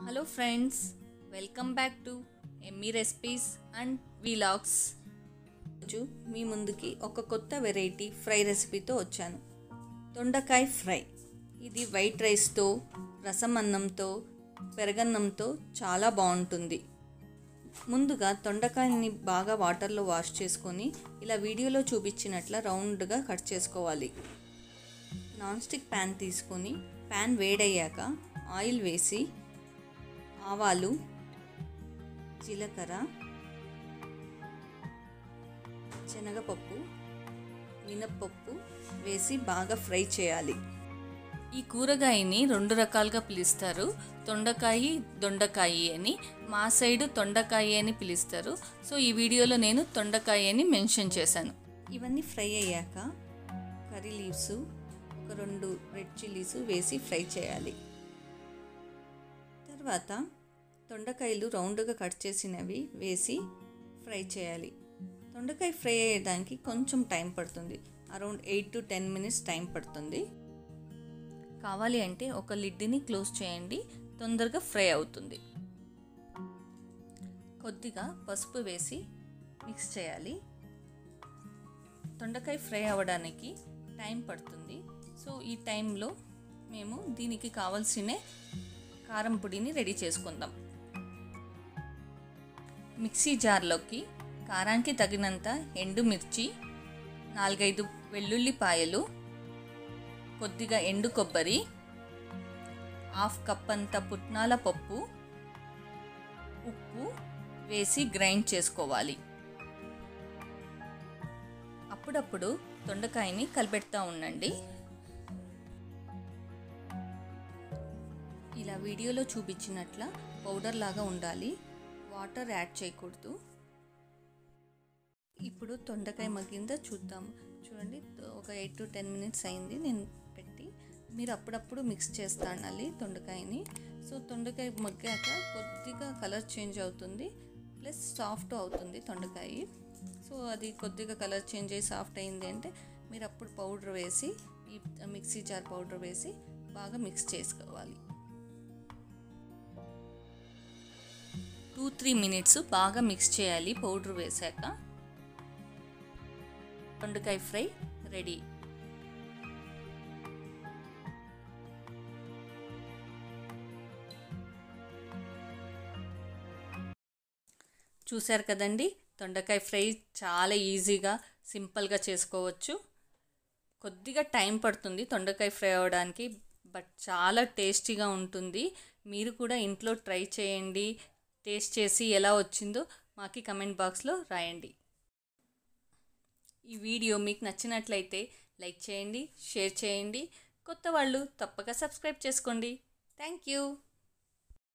hello friends welcome back to Emmy recipes and vlogs రోజు మీ ముందుకి ఒక కొత్త వెరైటీ ఫ్రై రెసిపీతో వచ్చాను దొండకాయ ఫ్రై ఇది వైట్ రైస్తో రసం అన్నంతో పెరగన్నంతో చాలా బాగుంటుంది ముందుగా తొండకాయని బాగా వాటర్లో వాష్ చేసుకొని ఇలా వీడియోలో చూపించినట్ల రౌండ్గా కట్ చేసుకోవాలి నాన్ స్టిక్ ప్యాన్ తీసుకొని ప్యాన్ వేడయ్యాక ఆయిల్ వేసి ఆవాలు జీలకర్ర శనగపప్పు మినప్పప్పు వేసి బాగా ఫ్రై చేయాలి ఈ కూరగాయని రెండు రకాలుగా పిలుస్తారు తొండకాయ దొండకాయ అని మా సైడు తొండకాయ అని పిలుస్తారు సో ఈ వీడియోలో నేను తొండకాయ అని మెన్షన్ చేశాను ఇవన్నీ ఫ్రై అయ్యాక కర్రీ లీవ్స్ ఒక రెండు రెడ్ చిల్లీస్ వేసి ఫ్రై చేయాలి తర్వాత తొండకాయలు రౌండ్గా కట్ చేసినవి వేసి ఫ్రై చేయాలి తొండకాయ ఫ్రై అయ్యడానికి కొంచెం టైం పడుతుంది around eight to ten minutes time పడుతుంది కావాలి అంటే ఒక లిడ్ని క్లోజ్ చేయండి తొందరగా ఫ్రై అవుతుంది కొద్దిగా పసుపు వేసి మిక్స్ చేయాలి తొండకాయ ఫ్రై అవ్వడానికి టైం పడుతుంది సో ఈ టైంలో మేము దీనికి కావాల్సిన కారం పొడిని రెడీ చేసుకుందాం మిక్సీ జార్లోకి కారానికి తగినంత ఎండుమిర్చి నాలుగైదు వెల్లుల్లిపాయలు కొద్దిగా ఎండు కొబ్బరి హాఫ్ కప్ అంత పుట్నాల పప్పు ఉప్పు వేసి గ్రైండ్ చేసుకోవాలి అప్పుడప్పుడు తొండకాయని కలిపెడతా ఉండండి ఇలా వీడియోలో చూపించినట్ల పౌడర్ లాగా ఉండాలి వాటర్ యాడ్ చేయకూడదు ఇప్పుడు తొండకాయ మగ్గిందా చూద్దాం చూడండి ఒక ఎయిట్ టు టెన్ మినిట్స్ అయింది నేను పెట్టి మీరు అప్పుడప్పుడు మిక్స్ చేస్తా ఉండాలి తొండకాయని సో తొండకాయ మగ్గాక కొద్దిగా కలర్ చేంజ్ అవుతుంది ప్లస్ సాఫ్ట్ అవుతుంది తొండకాయ సో అది కొద్దిగా కలర్ చేంజ్ అయ్యి సాఫ్ట్ అయింది అంటే మీరు అప్పుడు పౌడర్ వేసి ఈ మిక్సీ జార్ పౌడర్ వేసి బాగా మిక్స్ చేసుకోవాలి టూ త్రీ మినిట్స్ బాగా మిక్స్ చేయాలి పౌడర్ వేసాక దొండకాయ ఫ్రై రెడీ చూశారు కదండి దొండకాయ ఫ్రై చాలా ఈజీగా సింపుల్గా చేసుకోవచ్చు కొద్దిగా టైం పడుతుంది దొండకాయ ఫ్రై అవ్వడానికి బట్ చాలా టేస్టీగా ఉంటుంది మీరు కూడా ఇంట్లో ట్రై చేయండి టేస్ట్ చేసి ఎలా వచ్చిందో మాకి కమెంట్ బాక్స్లో రాయండి ఈ వీడియో మీకు నచ్చినట్లయితే లైక్ చేయండి షేర్ చేయండి కొత్త వాళ్ళు తప్పక సబ్స్క్రైబ్ చేసుకోండి థ్యాంక్ యూ